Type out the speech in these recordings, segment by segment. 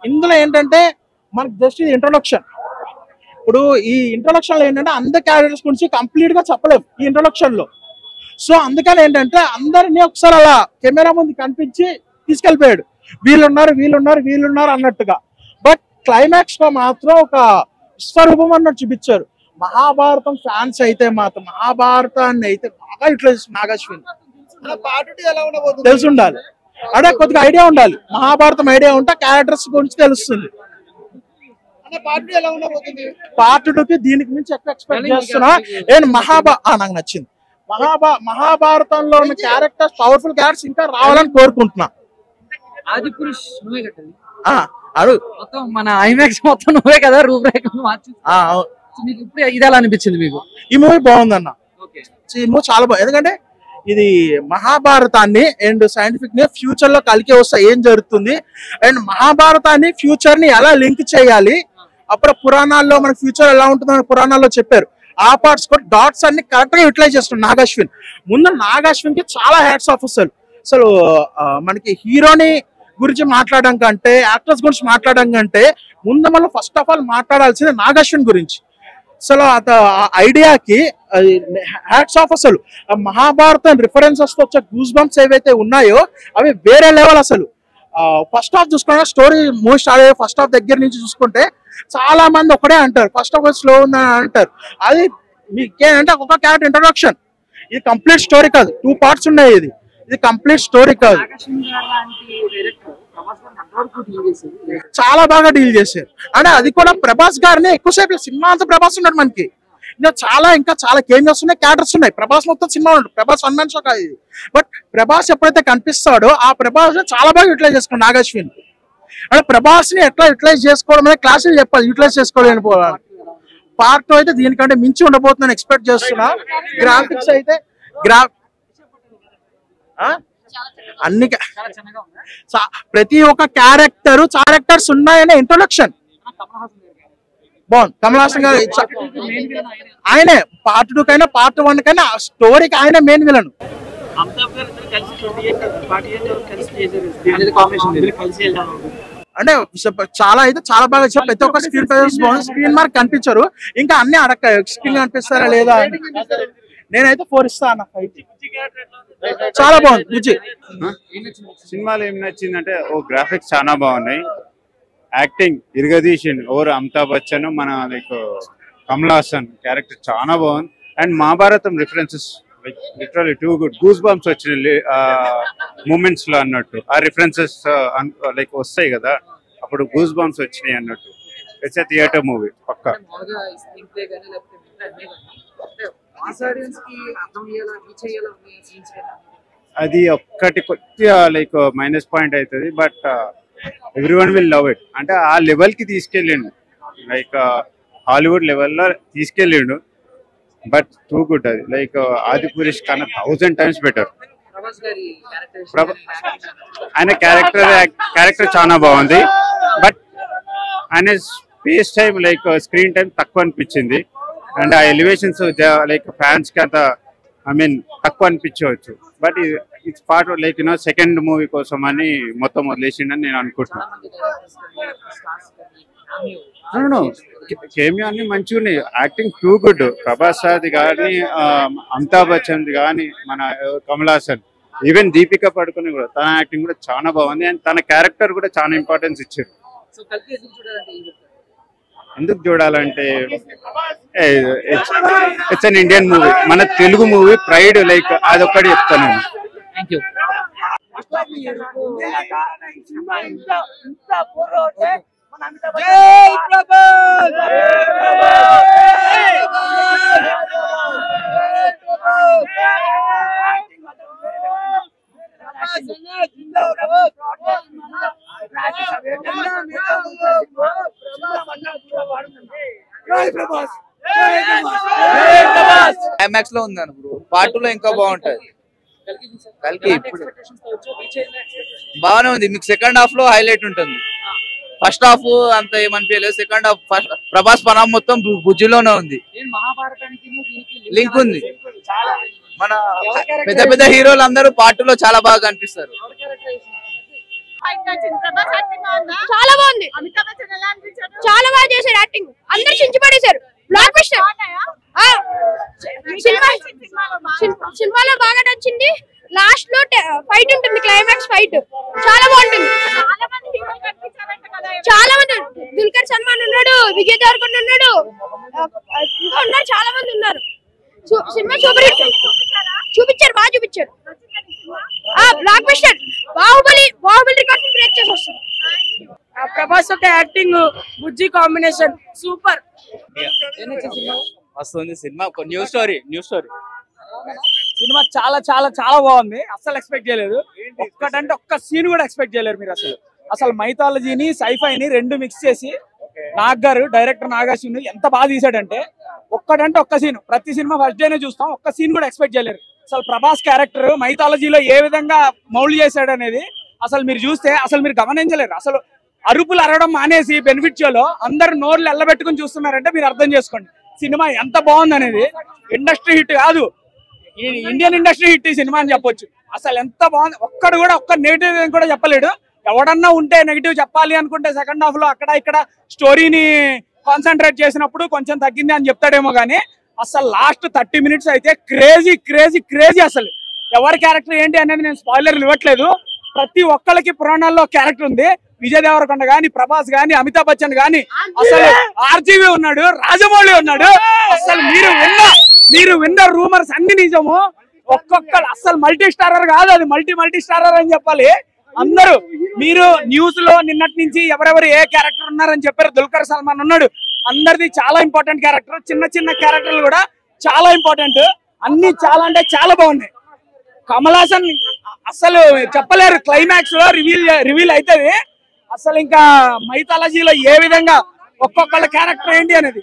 ఇందులో ఏంటంటే మనకి జస్ట్ ఇది ఇంట్రొడక్షన్ ఇప్పుడు ఈ ఇంట్రొడక్షన్ లో ఏంటంటే అందరి క్యారెక్టర్స్ గురించి కంప్లీట్ గా చెప్పలేము ఈ ఇంట్రొడక్షన్ లో సో అందుకని ఏంటంటే అందరినీ ఒకసారి అలా కెమెరా ముందు కనిపించి తీసుకెళ్ళిపోయాడు వీళ్ళున్నారు వీళ్ళున్నారు వీళ్ళున్నారు అన్నట్టుగా బట్ క్లైమాక్స్ లో మాత్రం ఒక విశ్వరూపం అన్నట్టు చూపించారు మహాభారతం ఫ్యాన్స్ అయితే మాత్రం మహాభారతాన్ని అయితే బాగా ఇట్లా నాగశ్విన్ తెలిసి ఉండాలి అదే కొద్దిగా ఐడియా ఉండాలి మహాభారతం ఐడియా ఉంటే క్యారెక్టర్స్ గురించి తెలుస్తుంది పార్ట్ టూ కి దీనికి మించి ఎక్కువ ఎక్స్పెక్ట్ చేస్తున్నా నేను మహాభా ఆ, నాకు నచ్చింది మహాభా మహాభారతంలో ఉన్న క్యారెక్టర్స్ పవర్ఫుల్ క్యారెక్టర్స్ ఇంకా రావాలని కోరుకుంటున్నా ఆది పురుష్ నువ్వే కట్టండి ఆ, అడు మొత్తం మన ఐమాక్స్ మొత్తం నువ్వే కదా రూపురేఖ మార్చి ఆ, అవును. సో మీకు ఇప్పుడు ఇది ఎలా అనిపించింది మీకు ఈ మూవీ బాగుందన్న ఓకే ఈ మూవీ చాలా బాగుంది ఎందుకంటే ఇది మహాభారతాన్ని అండ్ సైంటిఫిక్ ని ఫ్యూచర్ లో కలికి వస్తే ఏం జరుగుతుంది అండ్ మహాభారతాన్ని ఫ్యూచర్ ని ఎలా లింక్ చేయాలి అప్పుడు పురాణాల్లో మన ఫ్యూచర్ ఎలా ఉంటుందని పురాణాల్లో చెప్పారు ఆ పార్ట్స్ కూడా డాట్స్ అన్ని కరెక్ట్ గా యూటిలైజ్ చేస్తున్నాడు నాగాశ్విన్ ముందు నాగాశ్విన్ కి చాలా హ్యాట్స్ ఆఫ్ అసలు అసలు ఆ, మనకి హీరోని గురించి మాట్లాడడం కంటే యాక్టర్స్ గురించి మాట్లాడడం కంటే ముందు మనం ఫస్ట్ ఆఫ్ ఆల్ మాట్లాడాల్సింది నాగాశ్విన్ గురించి అసలు అత ఆ ఐడియాకి హ్యాట్స్ ఆఫ్ అసలు ఆ మహాభారతం రిఫరెన్సెస్ తో వచ్చే గూస్ బంప్స్ ఏవైతే ఉన్నాయో అవి వేరే లెవెల్ అసలు ఫస్ట్ హాఫ్ చూసుకుంటే స్టోరీ మూవీ స్టార్ట్ అయ్యే ఫస్ట్ హాఫ్ దగ్గర నుంచి చూసుకుంటే చాలా మంది ఒకటే అంటారు ఫస్ట్ హాఫ్ స్లో ఉందని అంటారు అది మీకేంటంటే ఒక క్యారెక్టర్ ఇంట్రొడక్షన్ ఇది కంప్లీట్ స్టోరీ కాదు టూ పార్ట్స్ ఉన్నాయి ఇది ఇది కంప్లీట్ స్టోరీ కాదు నాగశ్విన్ గారు లాంటి డైరెక్టర్ ప్రభాస్ గారిని అంతవరకు డీల్ చేసేది చాలా బాగా డీల్ చేశారు అంటే అది కూడా ప్రభాస్ గారిని ఎక్కువసేపు సినిమా అంతా ప్రభాస్ ఉన్నాడు మనకి ఇంకా చాలా ఇంకా చాలా కేంజర్స్ ఉన్నాయి క్యారెక్టర్స్ ఉన్నాయి ప్రభాస్ మొత్తం సినిమా ఉన్నాడు ప్రభాస్ వన్ మ్యాన్ షో కాదు ఇది బట్ ప్రభాస్ ఎప్పుడైతే కనిపిస్తాడో ఆ ప్రభాస్ చాలా బాగా యూటిలైజ్ చేసుకున్నాడు నాగశ్విన్ అంటే ప్రభాస్ ని ఎట్లా యూటిలైజ్ చేసుకోవడం అనేది క్లాసులు చెప్పాలి యూటిలైజ్ చేసుకోవాలని పోవాలి పార్ట్ అయితే దీనికంటే మించి ఉండబోతుందని ఎక్స్పెక్ట్ చేస్తున్నా గ్రాఫిక్స్ అయితే గ్రా ఆ? అన్ని ca- చాలా చిన్నగా ఉందా చా- ప్రతి ఒక్క క్యారెక్టర్ క్యారెక్టర్స్ ఉన్నాయనే ఇంట్రొడక్షన్ కమల్ హాసన్ గారు బాగుంది కమల్ హాసన్ గారు చ- మెయిన్ విలన్ ఆయనే ఆయనే పార్ట్ టూ కైనా పార్ట్ వన్ కైనా స్టోరీకి ఆయన మెయిన్ విలన్ అమితాబ్ గారు ఇద్దరు కలిసి ట్వంటీ ఎయిట్ ఫార్టీ ఎయిట్ కలిసి చేశారు అనేది combination ఇది. కలిసి వెళ్ళాము అంటే సప- చాలా అయితే చాలా బాగా ఇచ్చారు ప్రతి ఒక్క స్క్రీన్ ప్రెజెన్స్ బాగుంది స్క్రీన్ మార్క్ కనిపించారు ఇంకా అన్ని అడక్క స్క్రీన్ కనిపిస్తారా లేదా అని నేనైతే ఫోర్ ఇస్తా అన్న five. చాలా బాగుంది బుజ్జి సినిమాలో ఏం నచ్చిందంటే ఓ గ్రాఫిక్స్ చాలా బాగున్నాయి యాక్టింగ్ ఇరగదీసిండు ఓవర్ అమితాబ్ బచ్చన్ మన లైక్ కమల్ హాసన్ క్యారెక్టర్ చాలా బాగుంది and Mahabharatam references like literally too good goose bumps వచ్చినాయి మూమెంట్స్ లో అన్నట్టు ఆ రిఫరెన్సెస్ లైక్ వస్తాయి కదా అప్పుడు గూస్ బంప్స్ వచ్చినాయి అన్నట్టు ఇట్స్ థియేటర్ మూవీ పక్కా మామూలుగా స్క్రీన్ ప్లే కానీ లేకపోతే మిగతా అన్నీ కానీ అంటే మాస్ ఆడియన్స్ కి అర్థం అయ్యేలా రీచ్ అయ్యేలా ఉన్నాయి సీన్స్ కానీ అది ఒక్కటి కొద్దిగా లైక్ మైనస్ పాయింట్ అవుతుంది but every one will love it అంటే ఆ లెవెల్ కి తీసుకెళ్ళిండు లైక్ హాలీవుడ్ లెవెల్లో తీసుకెళ్ళిండు బట్ టూ గుడ్ అది లైక్ ఆది పురుష్ కన్నా థౌసండ్ టైమ్స్ బెటర్ ప్రభాస్ గారి ప్రభ- క్యారెక్టర్ ఆయన క్యారెక్టర్ క్యారెక్టర్ చాలా బాగుంది బట్ ఆయన space time like screen time తక్కువ అనిపించింది అండ్ ఆ ఎలివేషన్స్ లైక్ ఫ్యాన్స్ కి అంత ఐ మీన్ తక్కువ అనిపించవచ్చు but it's part like you know second movie కోసం అని మొత్తం వదిలేసిండని నేను అనుకుంటున్నాను స్టార్స్ కానీ కేమియో అన్ని మంచిగా ఉన్నాయి యాక్టింగ్ టూ గుడ్ ప్రభాస్ అది కానీ అమితాబ్ బచ్చన్ కానీ మన కమల్ హాసన్ ఈవెన్ దీపిక పడుకుని కూడా తన యాక్టింగ్ కూడా చాలా బాగుంది అండ్ తన క్యారెక్టర్ కూడా చాలా ఇంపార్టెన్స్ ఇచ్చారు సో కలిపి ఎదురు చూడాలంటే ఏం చెప్తారు ఎందుకు చూడాలంటే ఇట్స్ అన్ ఇండియన్ మూవీ మన తెలుగు మూవీ ప్రైడ్ లైక్ అదొక్కటి చెప్తాను నేను థ్యాంక్ యూ ఐమాక్స్ లో ఉందన్న బ్రో పార్ట్ టూ లో ఇంకా బాగుంటది కలిపి చూసారు కలికి ఇప్పుడు ఎక్స్పెక్టేషన్స్ తో వచ్చి రీచ్ అయిందా ఎక్స్పెక్టేషన్ బాగానే ఉంది మీకు సెకండ్ హాఫ్ లో హైలైట్ ఉంటుంది ఫస్ట్ హాఫ్ అంత ఏమనిపించలేదు సెకండ్ హాఫ్ ఫస్ట్ ప్రభాస్ పనం మొత్తం బు- బుజ్జిలోనే ఉంది నేను మహాభారతానికి దీనికి లింక్ ఉంది చాలా మన ఎవరి character పెద్ద పెద్ద హీరోలు అందరూ పార్ట్ లో చాలా బాగా కనిపిస్తారు ఎవరి characterization? ఫైట్ నచ్చింది ప్రభాస్ యాక్టింగ్ బాగుందా చాలా బాగుంది అమితాబ్ బచ్చన్ ఎలా అనిపించాడు చాలా బాగా చేశారు యాక్టింగ్ అందరు చించి పడేశారు బ్లాక్ బస్టర్ బాగున్నాయా ఆ, సినిమా సినిమాలో బాగా సిన్- సినిమాలో బాగా నచ్చింది లాస్ట్ లో ఫైట్ ఉంటుంది క్లైమాక్స్ ఫైట్ చాలా బాగుంటుంది చాలా మంది హీరోలు కనిపించారంట కదా చాలా మంది దుల్కర్ సల్మాన్ ఉన్నాడు విజయ్ దేవరకొండ ఉన్నాడు ఆ, ఇంకా ఉన్నారు చాలా మంది ఉన్నారు సు- సినిమా సూపర్ హిట్ చూపించారు బాగా చూపించారు ఆ blockbuster Baahubali Baahubali record break చేసి వస్తుంది ప్రభాస్ యొక్క యాక్టింగ్ బుజ్జి కాంబినేషన్ సూపర్ ఏం నచ్చింది సినిమా వస్తుంది సినిమా న్యూ స్టోరీ న్యూ స్టోరీ సినిమా చాలా చాలా చాలా బాగుంది అస్సలు ఎక్స్పెక్ట్ చేయలేదు ఒక్కటంటే ఒక్క సీన్ కూడా ఎక్స్పెక్ట్ చేయలేరు మీరు అసలు అసలు మైథాలజీని సైఫైని రెండు మిక్స్ చేసి నాగ్ గారు డైరెక్టర్ నాగార్జున ఎంత బాగా తీసాడంటే ఒక్కటంటే ఒక్క సీన్ ప్రతి సినిమా ఫస్ట్ డేనే చూస్తాం ఒక్క సీన్ కూడా ఎక్స్పెక్ట్ చేయలేరు అసలు ప్రభాస్ క్యారెక్టర్ మైథాలజీలో ఏ విధంగా మౌల్డ్ చేశాడు అనేది అసలు మీరు చూస్తే అసలు మీరు గమనించలేరు అసలు అరుపులు అరవడం మానేసి బెనిఫిట్ షోలో అందరు నోర్లు ఎల్లబెట్టుకుని చూస్తున్నారంటే మీరు అర్థం చేసుకోండి సినిమా ఎంత బాగుంది అనేది ఇండస్ట్రీ హిట్ కాదు ఈ ఇండియన్ ఇండస్ట్రీ హిట్ ఈ సినిమా అని చెప్పొచ్చు అసలు ఎంత బాగుంది ఒక్కడు కూడా ఒక్క నెగిటివ్ కూడా చెప్పలేడు ఎవడన్నా ఉంటే నెగిటివ్ చెప్పాలి అనుకుంటే సెకండ్ హాఫ్ లో అక్కడ ఇక్కడ స్టోరీని కాన్సన్ట్రేట్ చేసినప్పుడు కొంచెం తగ్గింది అని చెప్తాడేమో కానీ అసలు లాస్ట్ థర్టీ మినిట్స్ అయితే క్రేజీ క్రేజీ క్రేజీ అసలు ఎవరి క్యారెక్టర్ ఏంటి అనేది నేను స్పాయిలర్లు ఇవ్వట్లేదు ప్రతి ఒక్కరికి పురాణాల్లో క్యారెక్టర్ ఉంది విజయ్ దేవరకొండ గాని ప్రభాస్ గాని అమితాబ్ బచ్చన్ గాని అసలు ఆర్జీవి ఉన్నాడు రాజమౌళి ఉన్నాడు అసలు మీరు విన్న మీరు విన్న రూమర్స్ అన్ని నిజము ఒక్కొక్కరు అసలు మల్టీ స్టారర్ కాదు అది మల్టీ మల్టీ స్టారర్ అని చెప్పాలి అందరూ మీరు న్యూస్ లో నిన్నటి నుంచి ఎవరెవరు ఏ క్యారెక్టర్ ఉన్నారని చెప్పారు దుల్కర్ సల్మాన్ ఉన్నాడు అందరిది చాలా ఇంపార్టెంట్ క్యారెక్టర్ చిన్న చిన్న క్యారెక్టర్లు కూడా చాలా ఇంపార్టెంట్ అన్ని చాలా అంటే చాలా బాగున్నాయి కమల్ హాసన్ అసలు చెప్పలేరు క్లైమాక్స్ లో రివీల్ రివీల్ అవుతుంది అసలు ఇంకా మైథాలజీలో ఏ విధంగా ఒక్కొక్కళ్ళ క్యారెక్టర్ ఏంటి అనేది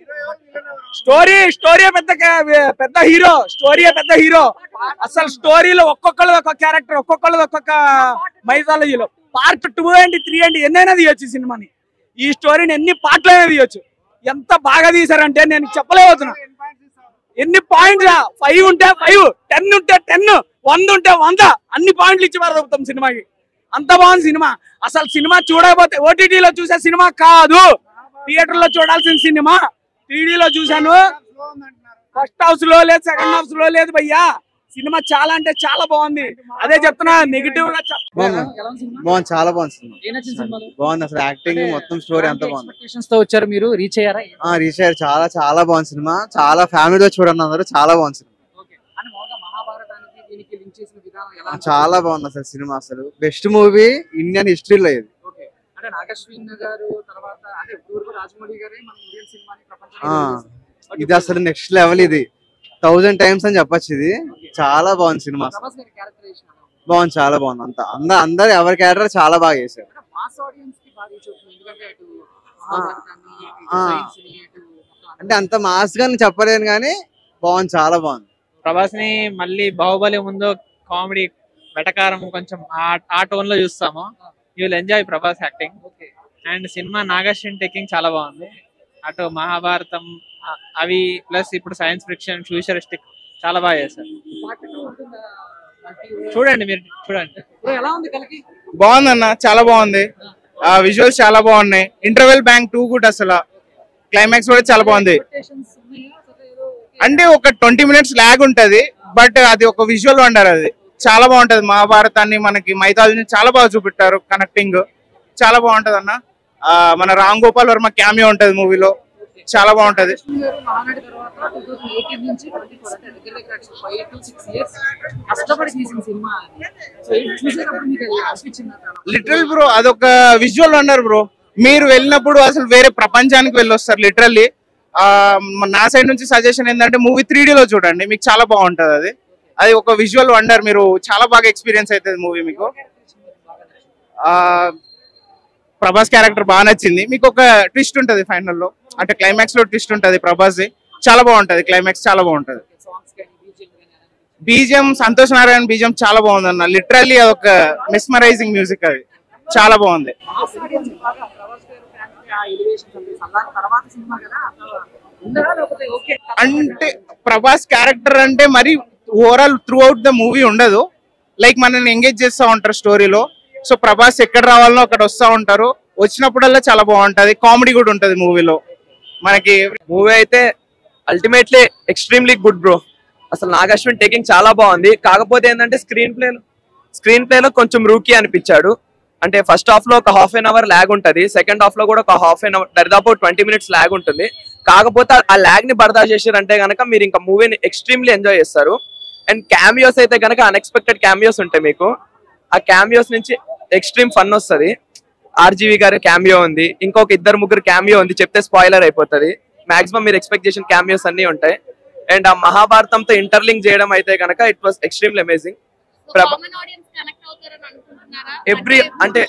స్టోరీ స్టోరీ పెద్ద ca- పెద్ద హీరో స్టోరీ పెద్ద హీరో అసలు స్టోరీలో ఒక్కొక్కళ్ళది ఒక్కొక్క క్యారెక్టర్ ఒక్కొక్కళ్ళది ఒక్కొక్క మైథాలజీలో పార్ట్ టూ ఏంటి త్రీ ఏంటి ఎన్నైనా తీయొచ్చు ఈ సినిమాని ఈ స్టోరీని ఎన్ని పార్ట్లు అయినా తీయొచ్చు ఎంత బాగా తీసారంటే నేను చెప్పలేకపోతున్నా ఎన్ని పాయింట్స్ ఫైవ్ ఉంటే ఫైవ్ టెన్ ఉంటే టెన్ వంద ఉంటే వంద అన్ని పాయింట్లు ఇచ్చి పారదొప్పుతాం సినిమాకి అంత బాగుంది సినిమా అసలు సినిమా చూడకపోతే ఓటీటీలో చూసే సినిమా కాదు థియేటర్ లో చూడాల్సిన సినిమా త్రీడీలో చూశాను ఫస్ట్ హౌస్ లో లేదు సెకండ్ హౌస్ లో లేదు భయ్యా సినిమా చాలా అంటే చాలా బాగుంది అదే చెప్తున్నా నెగిటివ్ గా చెప్- ఎలా ఉంది సినిమా బాగుంది చాలా బాగుంది సినిమా ఏం నచ్చింది సినిమాలో బాగుంది అసలు యాక్టింగ్ మొత్తం స్టోరీ అంతా బాగుంది ఎక్స్పెక్టేషన్స్ తో వచ్చారు మీరు రీచ్ అయ్యారా ఆ రీచ్ అయ్యారు చాలా చాలా బాగుంది సినిమా చాలా ఫ్యామిలీతో చూడండి అందరూ చాలా బాగుంది సినిమా ఓకే అంటే మామూలుగా మహాభారతానికి దీనికి లింక్ చేసిన విధానం ఎలా ఆ, అనిపించింది? చాలా బాగుంది అసలు సినిమా అసలు బెస్ట్ మూవీ ఇండియన్ హిస్టరీలో ఇది ఓకే అంటే నాగశ్విన్ గారు తర్వాత అంటే ఊరుకు రాజమౌళి గారే మన ఇండియన్ సినిమాని ఆ, ప్రపంచం ఇది అసలు నెక్స్ట్ లెవెల్ ఇది థౌజండ్ టైమ్స్ అని చెప్పొచ్చు ఇది చాలా బాగుంది సినిమా అసలు ప్రభాస్ గారి క్యారెక్టరైజేషన్ బాగుంది చాలా బాగుంది అంత అందరు అందరు ఎవరి క్యారెక్టర్ చాలా బాగా చేశారు అంటే మాస్ ఆడియన్స్ కి బాగా రీచ్ అవుతుంది ఎందుకంటే అటు ఆ. మహాభారతాన్ని ఇటు ఆ. సైన్స్ ని ఇటు మొత్తం అంటే అంత మాస్ గా నేను చెప్పలేను కానీ బాగుంది చాలా బాగుంది ప్రభాస్ ని మళ్ళీ బాహుబలి ముందు కామెడీ వెటకారం కొంచెం ఆ- ఆ టోన్ లో చూస్తాము you will enjoy Prabhas acting and సినిమా నాగశ్విన్ టేకింగ్ చాలా బాగుంది అటు మహాభారతం అ- అవి ప్లస్ ఇప్పుడు సైన్స్ ఫిక్షన్ ఫ్యూచరిస్టిక్ చాలా బాగా చేశారు పార్ట్ టూ ఉంటుందా Multi- చూడండి మీరు చూడండి బ్రో, ఎలా ఉంది కలికి బాగుందన్న చాలా బాగుంది ఆ విజువల్స్ చాలా బాగున్నాయి ఇంటర్వెల్ బ్యాంక్ టూ కూడా అసలు క్లైమాక్స్ కూడా చాలా బాగుంది ఎక్స్పెక్టేషన్స్ ఉన్నాయా అసలు ఏదో okay. అంటే ఒక ట్వంటీ మినిట్స్ లాగ్ ఉంటది బట్ అది ఒక విజువల్ వండర్ అది చాలా బాగుంటది మహాభారతాన్ని మనకి మైథాలజీని చాలా బాగా చూపెట్టారు కనెక్టింగ్ చాలా బాగుంటది అన్న ఆ, మన రామ్ గోపాల్ వర్మ క్యామియో ఉంటది మూవీలో చాలా బాగుంటది కృష్ణ గారు మహానటి తర్వాత టూ థౌసండ్ ఎయిటీన్ నుంచి ట్వంటీ ఫోర్ అంటే దగ్గర దగ్గర ఫైవ్ టు సిక్స్ ఇయర్స్ కష్టపడి తీసిన సినిమా అది సో ఇది చూసేటప్పుడు మీకు అది అనిపించింది లిటరల్ బ్రో అదొక విజువల్ వండర్ బ్రో మీరు వెళ్ళినప్పుడు అసలు వేరే ప్రపంచానికి వెళ్ళొస్తారు లిటరల్లీ నా సైడ్ నుంచి సజెషన్ ఏంటంటే మూవీ త్రీ లో చూడండి మీకు చాలా బాగుంటది అది అది ఒక విజువల్ వండర్ మీరు చాలా బాగా ఎక్స్పీరియన్స్ అవుతుంది మూవీ మీకు ఆ, ప్రభాస్ క్యారెక్టర్ బాగా నచ్చింది మీకు ఒక ట్విస్ట్ ఉంటది ఫైనల్ లో అంటే క్లైమాక్స్ లో ట్విస్ట్ ఉంటది ప్రభాస్ చాలా బాగుంటది క్లైమాక్స్ చాలా బాగుంటది సాంగ్స్ కానీ బీజిఎం కానీ బీజిఎం సంతోష్ నారాయణ బీజిఎం చాలా బాగుంది అన్న లిటరల్లీ అదొక మెస్మరైజింగ్ మ్యూజిక్ అది చాలా బాగుంది మాస్ ఆడియన్స్ బాగా ప్రభాస్ గారు ఫ్యాన్స్ కి ఆ ఎలివేషన్స్ అంటే సల్లాన్ తర్వాత సినిమా కదా అసలు ఉందా లేకపోతే ఓకే అంటే ప్రభాస్ క్యారెక్టర్ అంటే మరి overall throughout the movie ఉండదు లైక్ మనల్ని ఎంగేజ్ చేస్తూ ఉంటారు స్టోరీలో సో ప్రభాస్ ఎక్కడ రావాలనో అక్కడ వస్తూ ఉంటారు వచ్చినప్పుడల్లా చాలా బాగుంటది కామెడీ కూడా ఉంటది మూవీలో మనకి మూవీ అయితే అల్టిమేట్లీ ఎక్స్ట్రీమ్లీ గుడ్ బ్రో అసలు నాగశ్విన్ టేకింగ్ చాలా బాగుంది కాకపోతే ఏంటంటే స్క్రీన్ ప్లే స్క్రీన్ ప్లే లో కొంచెం రూకీ అనిపించాడు అంటే ఫస్ట్ హాఫ్ లో ఒక హాఫ్ అన్ అవర్ ల్యాగ్ ఉంటది సెకండ్ హాఫ్ లో కూడా ఒక హాఫ్ అన్ అవర్ దరిదాపు ట్వంటీ మినిట్స్ ల్యాగ్ ఉంటుంది కాకపోతే ఆ ల్యాగ్ ని బర్దాష్ చేసారంటే గనక మీరు ఇంకా మూవీని ఎక్స్ట్రీమ్లీ ఎంజాయ్ చేస్తారు అండ్ క్యామియోస్ అయితే గనక అన్ఎక్స్పెక్టెడ్ క్యామియోస్ ఉంటాయి మీకు ఆ క్యామియోస్ నుంచి ఎక్స్ట్రీమ్ ఫన్ వస్తుంది ఆర్జీవి గారి క్యామియో ఉంది ఇంకొక ఇద్దరు ముగ్గురు క్యామియో ఉంది చెప్తే స్పాయిలర్ అయిపోతుంది మాక్సిమం మీరు ఎక్స్పెక్ట్ చేసిన క్యామియోస్ అన్ని ఉంటాయి అండ్ ఆ మహాభారతంతో ఇంటర్లింక్ చేయడం అయితే కనుక ఇట్ వాస్ ఎక్స్ట్రీమ్లీ అమేజింగ్ ప్రభ ఎవ్రీ అంటే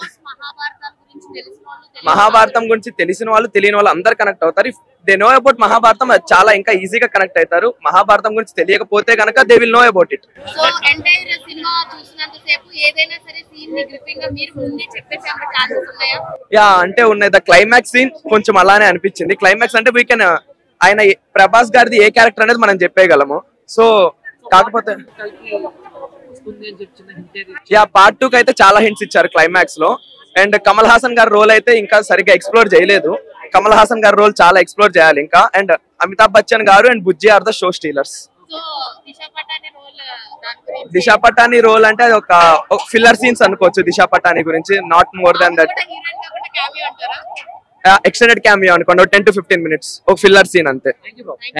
మహాభారతం గురించి తెలిసిన వాళ్ళు తెలియని వాళ్ళు అందరు కనెక్ట్ అవుతారు if they know about Mahabharatam అది చాలా ఇంకా ఈజీగా కనెక్ట్ అవుతారు మహాభారతం గురించి తెలియకపోతే కనుక they will know about it so entire సినిమా చూసినంత సేపు ఏదైనా సరే సీన్ ని గ్రిప్పింగ్ గా మీరు ముందే చెప్పేసే ఛాన్సెస్ ఉన్నాయా యా అంటే ఉన్నాయి ద క్లైమాక్స్ సీన్ కొంచెం అలానే అనిపించింది క్లైమాక్స్ అంటే వీ కెన్ ఆయన ఏ- ప్రభాస్ గారిది ఏ క్యారెక్టర్ అనేది మనం చెప్పేయగలము సో కాకపోతే వస్తుంది అని చెప్పి చిన్న hint ఏది యా పార్ట్ టూ కి అయితే చాలా హింట్స్ ఇచ్చారు క్లైమాక్స్ లో అండ్ కమల్ హాసన్ గారి రోల్ అయితే ఇంకా సరిగ్గా ఎక్స్ప్లోర్ చేయలేదు కమల్ హాసన్ గారి రోల్ చాలా ఎక్స్ప్లోర్ చేయాలి ఇంకా అండ్ అమితాబ్ బచ్చన్ గారు and Bujji are the show stealers so Disha Patani role దాని గురించి దిశా పటాని రోల్ అంటే అది ఒక ఫిల్లర్ సీన్స్ అనుకోవచ్చు దిశా పటాని గురించి not more than that heroine కాకుండా క్యామియో అంటారా ఎక్స్టెండెడ్ క్యామియో అనుకోండి టెన్ టు ఫిఫ్టీన్ మినిట్స్ ఒక ఫిల్లర్ సీన్ అంతే థ్యాంక్ యూ బ్రో